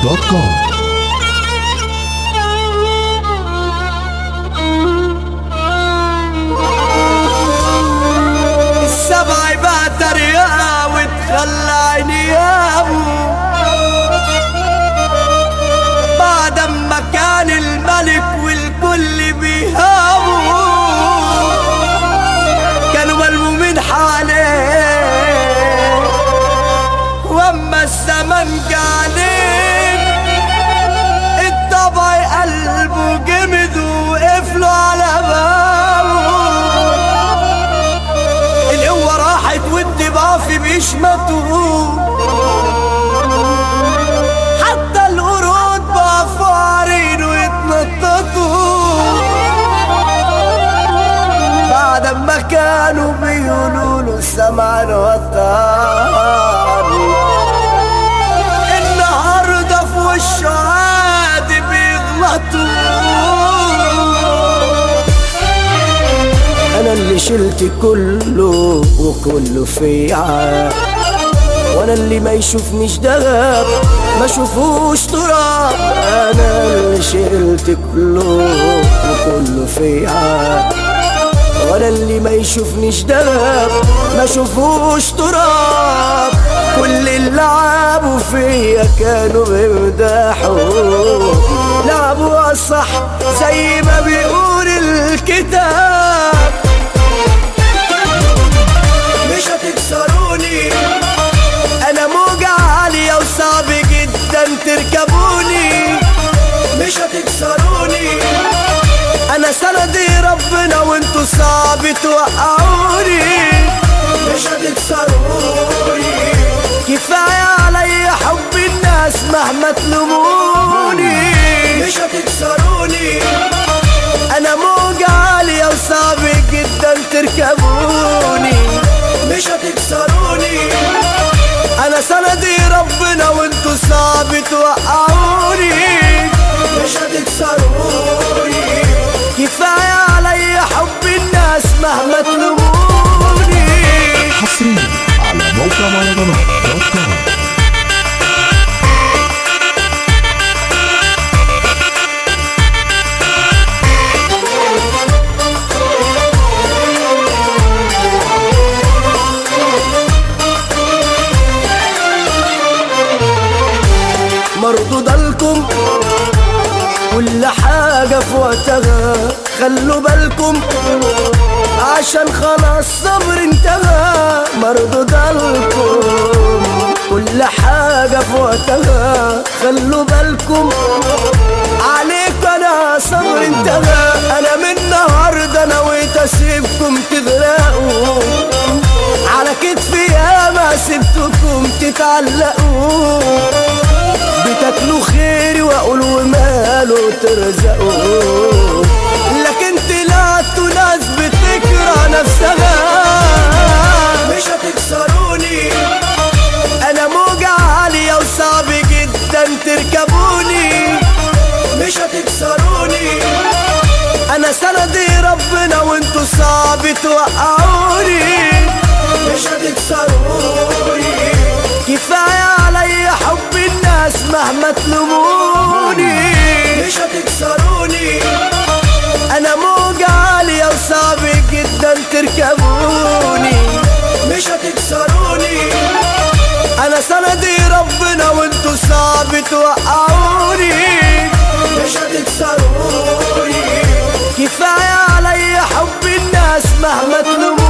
دوت كوم السبع بقى رياء وتخلى عيني يابو بعد ما كان الملك والكل بيهابوا كانوا ملمومين حواليه واما الزمن جالين الطبع قلبه جمد وقفلوا على بابه القوة راحت والضباف بيشمتوا حتى القرود بقى فارين ويتنططوا بعد ما كانوا بيقولوا له سمعا وطار النهارده في وشه عادي بيغلطوا انا اللي شلت كله وكله في عاد وانا اللي ما يشوفنيش دهب ما شوفوش تراب انا اللي شلت كله وكله في عاد وانا اللي ما يشوفنيش دهب ما شوفوش تراب كل اللي لعبوا فيا كانوا بيمدحوا لعبوا صح زي ما بيقول الكتاب مش هتكسروني انا موجة عالية وصعب جدا تركبوني مش هتكسروني انا سندي ربنا وانتوا صعب توقعوني مش هتكسروني كفاية عليا حب الناس مهما تلوموني مش هتكسروني انا موجة عالية وصعب جدا تركبوني مش هتكسروني انا سندي ربنا وانتوا صعب توقعوني مش هتكسروني كفاية عليا حب الناس مهما تلوموني حصريا على موقع مهرجانات دوت كوم مردود لكم كل حاجة في وقتها خلوا بالكم عشان خلاص صبر انتهى مردود لكم كل حاجة في وقتها خلوا بالكم عليك انا صبر انتهى انا من النهارده نويت اسيبكم تغرقوا على كتفي ياما سبتكم تتعلقوا بتاكلوا خيري واقول وماله ترزقوا لكن طلعتوا ناس بتكره نفسها مش هتكسروني انا موجة عالية وصعب جدا تركبوني مش هتكسروني انا سندي ربنا وانتوا صعب توقعوني مش هتكسروني كفاية عليا حب الناس مهما تلوموني مش هتكسروني انا موجة عالية وصعب جدا تركبوني مش هتكسروني انا سندي ربنا وانتوا صعب توقعوني مش هتكسروني كفاية عليا حب الناس مهما تلوموني